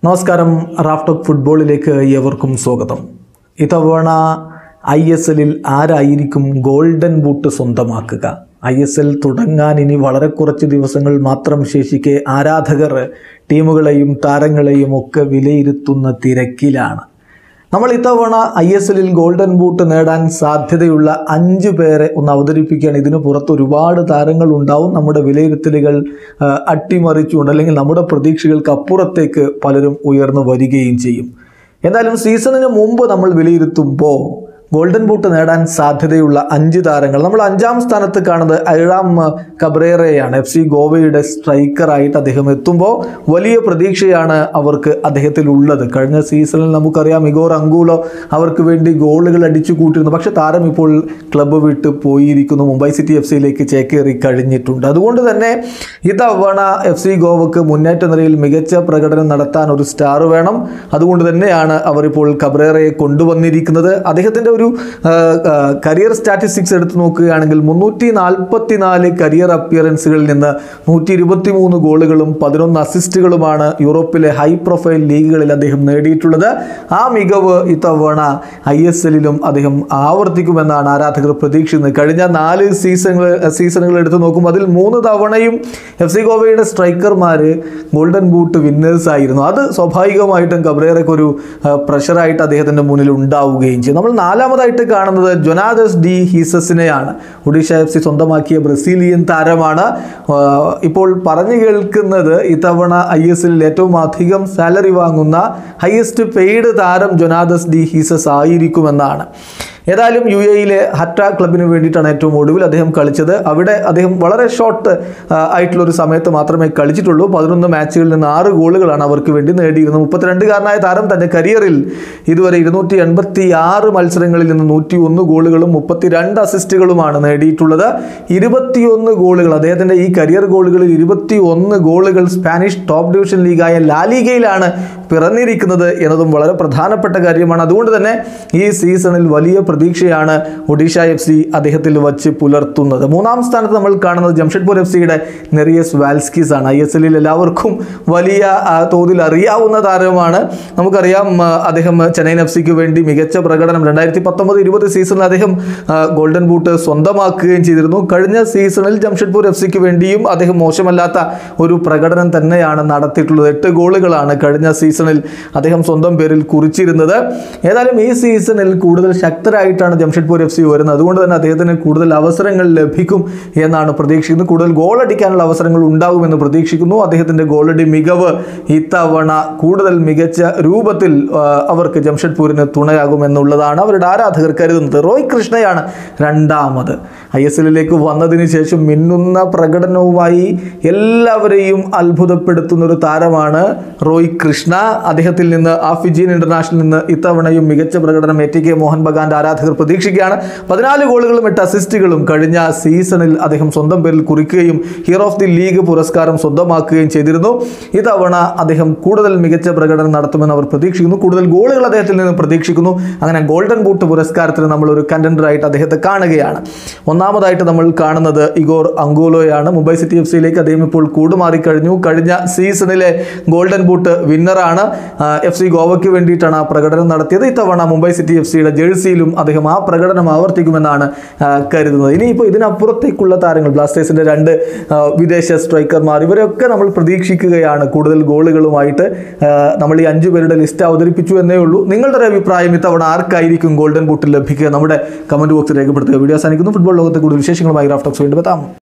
നമസ്കാരം റാഫ്റ്റോക്ക് ഫുട്ബോളിലേക്ക് ഏവർക്കും സ്വാഗതം ഇത്തവണ ഐ എസ് എല്ലിൽ ആരായിരിക്കും ഗോൾഡൻ ബൂട്ട് സ്വന്തമാക്കുക ഐ എസ് എൽ തുടങ്ങാൻ ഇനി വളരെ കുറച്ച് ദിവസങ്ങൾ മാത്രം ശേഷിക്കെ ആരാധകർ ടീമുകളെയും താരങ്ങളെയും ഒക്കെ വിലയിരുത്തുന്ന തിരക്കിലാണ് നമ്മൾ ഇത്തവണ ഐ എസ് എല്ലിൽ ഗോൾഡൻ ബൂട്ട് നേടാൻ സാധ്യതയുള്ള അഞ്ച് പേരെ ഒന്ന് അവതരിപ്പിക്കുകയാണ് ഇതിന് പുറത്ത് ഒരുപാട് താരങ്ങൾ ഉണ്ടാവും നമ്മുടെ വിലയിരുത്തലുകൾ ആ, അട്ടിമറിച്ചുകൊണ്ട് അല്ലെങ്കിൽ നമ്മുടെ പ്രതീക്ഷകൾക്ക് അപ്പുറത്തേക്ക് പലരും ഉയർന്നു വരികയും ചെയ്യും എന്തായാലും സീസണിന് മുമ്പ് നമ്മൾ വിലയിരുത്തുമ്പോൾ ഗോൾഡൻ ബൂട്ട് നേടാൻ സാധ്യതയുള്ള അഞ്ച് താരങ്ങൾ നമ്മൾ അഞ്ചാം സ്ഥാനത്ത് കാണുന്നത് ഐറാം കബ്രേറയാണ് എഫ് സി ഗോവയുടെ സ്ട്രൈക്കറായിട്ട് അദ്ദേഹം എത്തുമ്പോൾ വലിയ പ്രതീക്ഷയാണ് അവർക്ക് അദ്ദേഹത്തിൽ ഉള്ളത് കഴിഞ്ഞ സീസണിൽ നമുക്കറിയാം ഇഗോർ അങ്കൂലോ അവർക്ക് വേണ്ടി ഗോളുകൾ അടിച്ചു കൂട്ടിയിരുന്നു പക്ഷെ താരം ഇപ്പോൾ ക്ലബ്ബ് വിട്ട് പോയിരിക്കുന്നു മുംബൈ സിറ്റി എഫ് സിയിലേക്ക് ചേക്കേറി കഴിഞ്ഞിട്ടുണ്ട് അതുകൊണ്ട് തന്നെ ഇത്തവണ എഫ് സി ഗോവക്ക് മുന്നേറ്റ നിരയിൽ മികച്ച പ്രകടനം നടത്താൻ ഒരു സ്റ്റാർ വേണം അതുകൊണ്ട് തന്നെയാണ് അവർ ഇപ്പോൾ കബ്രേറയെ കൊണ്ടുവന്നിരിക്കുന്നത് അദ്ദേഹത്തിൻ്റെ ഒരു കരിയർ സ്റ്റാറ്റിസ്റ്റിക്സ് എടുത്ത് നോക്കുകയാണെങ്കിൽ മുന്നൂറ്റി നാൽപ്പത്തി നാല് കരിയർ അപ്പിയറൻസുകളിൽ നിന്ന് നൂറ്റി ഇരുപത്തി മൂന്ന് ഗോളുകളും പതിനൊന്ന് അസിസ്റ്റുകളുമാണ് യൂറോപ്പിലെ ഹൈ പ്രൊഫൈൽ ലീഗുകളിൽ അദ്ദേഹം നേടിയിട്ടുള്ളത് ആ മികവ് ഇത്തവണ ഐ എസ് എല്ലിലും അദ്ദേഹം ആവർത്തിക്കുമെന്നാണ് ആരാധകർ പ്രതീക്ഷിക്കുന്നത് കഴിഞ്ഞ നാല് സീസണുകൾ സീസണുകൾ എടുത്ത് നോക്കുമ്പോൾ അതിൽ മൂന്ന് തവണയും എഫ് സി ഗോവയുടെ സ്ട്രൈക്കർമാർ ഗോൾഡൻ ബൂട്ട് വിന്നേഴ്സ് ആയിരുന്നു അത് സ്വാഭാവികമായിട്ടും കബ്രേറയ്ക്ക് ഒരു പ്രഷറായിട്ട് അദ്ദേഹത്തിൻ്റെ മുന്നിൽ ഉണ്ടാവുകയും ചെയ്യും നമ്മൾ നാലാമതായിട്ട് കാണുന്നത് ജൊനാദസ് ഡി ഹീസസിനെയാണ് ഒഡീഷ എഫ് സി സ്വന്തമാക്കിയ ബ്രസീലിയൻ താരമാണ് ആ, ഇപ്പോൾ പറഞ്ഞു കേൾക്കുന്നത് ഇത്തവണ ഐ എസ് എല്ലിൽ ഏറ്റവും അധികം സാലറി വാങ്ങുന്ന ഹയസ്റ്റ് പെയ്ഡ് താരം ജൊനാദസ് ഡി ഹീസസ് ആയിരിക്കുമെന്നാണ് ഏതായാലും യു എയിലെ ഹറ്റ ക്ലബിന് വേണ്ടിയിട്ടാണ് ഏറ്റവും ഒടുവിൽ അദ്ദേഹം കളിച്ചത് അവിടെ അദ്ദേഹം വളരെ ഷോർട്ട് ആയിട്ടുള്ള ഒരു സമയത്ത് മാത്രമേ കളിച്ചിട്ടുള്ളൂ പതിനൊന്ന് മാച്ചുകളിൽ നിന്ന് ആറ് ഗോളുകളാണ് അവർക്ക് വേണ്ടി നേടിയിരുന്നത് മുപ്പത്തിരണ്ടുകാരനായ താരം തൻ്റെ കരിയറിൽ ഇതുവരെ ഇരുന്നൂറ്റി എൺപത്തി ആറ് മത്സരങ്ങളിൽ നിന്ന് നൂറ്റി ഒന്ന് ഗോളുകളും മുപ്പത്തിരണ്ട് അസിസ്റ്റുകളുമാണ് നേടിയിട്ടുള്ളത് ഇരുപത്തിയൊന്ന് ഗോളുകൾ അദ്ദേഹത്തിൻ്റെ ഈ കരിയർ ഗോളുകളിൽ ഇരുപത്തി ഒന്ന് ഗോളുകൾ സ്പാനിഷ് ടോപ്പ് ഡിവിഷൻ ലീഗായ ലാലിഗയിലാണ് പിറന്നിരിക്കുന്നത് എന്നതും വളരെ പ്രധാനപ്പെട്ട കാര്യമാണ് അതുകൊണ്ട് തന്നെ ഈ സീസണിൽ വലിയ പ്രതീക്ഷയാണ് ഒഡീഷ എഫ് സി അദ്ദേഹത്തിൽ വച്ച് പുലർത്തുന്നത് മൂന്നാം സ്ഥാനത്ത് നമ്മൾ കാണുന്നത് ജംഷഡ്പൂർ എഫ് സിയുടെ നെറിയസ് വാൽസ്കിസ് ആണ് ഐ എസ് എല്ലിൽ എല്ലാവർക്കും വലിയ ആ, തോതിൽ അറിയാവുന്ന താരമാണ് നമുക്കറിയാം ആ, അദ്ദേഹം ചെന്നൈയിൻ എഫ് സിക്ക് വേണ്ടി മികച്ച പ്രകടനം രണ്ടായിരത്തി പത്തൊമ്പത് ഇരുപത് സീസണിൽ അദ്ദേഹം ആ, ഗോൾഡൻ ബൂട്ട് സ്വന്തമാക്കുകയും ചെയ്തിരുന്നു കഴിഞ്ഞ സീസണിൽ ജംഷഡ്പൂർ എഫ് സിക്ക് വേണ്ടിയും അദ്ദേഹം മോശമല്ലാത്ത ഒരു പ്രകടനം തന്നെയാണ് നടത്തിയിട്ടുള്ളത് എട്ട് ഗോളുകളാണ് കഴിഞ്ഞ സീസണിൽ അദ്ദേഹം സ്വന്തം പേരിൽ കുറിച്ചിരുന്നത് ഏതായാലും ഈ സീസണിൽ കൂടുതൽ ശക്തരായിട്ടാണ് ജംഷഡ്പൂർ എഫ് സി വരുന്നത് അതുകൊണ്ട് തന്നെ അദ്ദേഹത്തിന് കൂടുതൽ അവസരങ്ങൾ ലഭിക്കും എന്നാണ് പ്രതീക്ഷിക്കുന്നത് കൂടുതൽ ഗോൾ അടിക്കാനുള്ള അവസരങ്ങൾ ഉണ്ടാകുമെന്ന് പ്രതീക്ഷിക്കുന്നു അദ്ദേഹത്തിൻ്റെ ഗോളടി മികവ് ഇത്തവണ കൂടുതൽ മികച്ച രൂപത്തിൽ ആ, അവർക്ക് ജംഷഡ്പൂരിന് തുണയാകുമെന്നുള്ളതാണ് അവരുടെ ആരാധകർ കരുതുന്നത് റോയ് കൃഷ്ണയാണ് രണ്ടാമത് ഐ എസ് എല്ലിലേക്ക് വന്നതിന് ശേഷം മിന്നുന്ന പ്രകടനവുമായി എല്ലാവരെയും അത്ഭുതപ്പെടുത്തുന്ന ഒരു താരമാണ് റോയ് കൃഷ്ണ അദ്ദേഹത്തിൽ നിന്ന് ആ ഫിജിയൻ ഇന്റർനാഷണലിൽ നിന്ന് ഇത്തവണയും മികച്ച പ്രകടനം എ ടി കെ മോഹൻ ബഗാന്റെ ആരാധകർ പ്രതീക്ഷിക്കുകയാണ് പതിനാല് ഗോളുകളും എട്ട് അസിസ്റ്റുകളും കഴിഞ്ഞ സീസണിൽ അദ്ദേഹം സ്വന്തം പേരിൽ കുറിക്കുകയും ഹീറോ ഓഫ് ദി ലീഗ് പുരസ്കാരം സ്വന്തമാക്കുകയും ചെയ്തിരുന്നു ഇത്തവണ അദ്ദേഹം കൂടുതൽ മികച്ച പ്രകടനം നടത്തുമെന്ന് അവർ പ്രതീക്ഷിക്കുന്നു കൂടുതൽ ഗോളുകൾ അദ്ദേഹത്തിൽ നിന്ന് പ്രതീക്ഷിക്കുന്നു അങ്ങനെ ഗോൾഡൻ ബൂട്ട് പുരസ്കാരത്തിന് നമ്മൾ ഒരു കണ്ടന്ററായിട്ട് അദ്ദേഹത്തെ കാണുകയാണ് ഒന്നാമതായിട്ട് നമ്മൾ കാണുന്നത് ഇഗോർ അങ്കോലോയാണ് മുംബൈ സിറ്റി എഫ് സിയിലേക്ക് അദ്ദേഹം ഇപ്പോൾ കൂടുമാറി കഴിഞ്ഞു കഴിഞ്ഞ സീസണിലെ ഗോൾഡൻ ബൂട്ട് വിന്നറാണ് എഫ് സി ഗോവയ്ക്ക് വേണ്ടിയിട്ടാണ് ആ പ്രകടനം നടത്തിയത് ഇത്തവണ മുംബൈ സിറ്റി എഫ് സിയുടെ ജേഴ്സിയിലും അദ്ദേഹം ആ പ്രകടനം ആവർത്തിക്കുമെന്നാണ് ആ, കരുതുന്നത് ഇനിയിപ്പോൾ ഇതിനപ്പുറത്തേക്കുള്ള താരങ്ങൾ ബ്ലാസ്റ്റേഴ്സിന്റെ രണ്ട് ആ, വിദേശ സ്ട്രൈക്കർമാർ ഇവരൊക്കെ നമ്മൾ പ്രതീക്ഷിക്കുകയാണ് കൂടുതൽ ഗോളുകളുമായിട്ട് ആ, നമ്മൾ ഈ അഞ്ചു പേരുടെ ലിസ്റ്റ് അവതരിപ്പിച്ചു എന്നേ ഉള്ളൂ നിങ്ങളുടെ ഒരു അഭിപ്രായം ഇത്തവണ ആർക്കായിരിക്കും ഗോൾഡൻ ബൂട്ട് ലഭിക്കുക നമ്മുടെ കമന്റ് ബോക്സിൽ രേഖപ്പെടുത്തുക വീഡിയോ അവസാനിക്കുന്നു ഫുട്ബോൾ ലോകത്തെ കൂടുതൽ വിശേഷങ്ങളുമായി റാഫ്റ്റോക്സ് വീണ്ടും എത്താം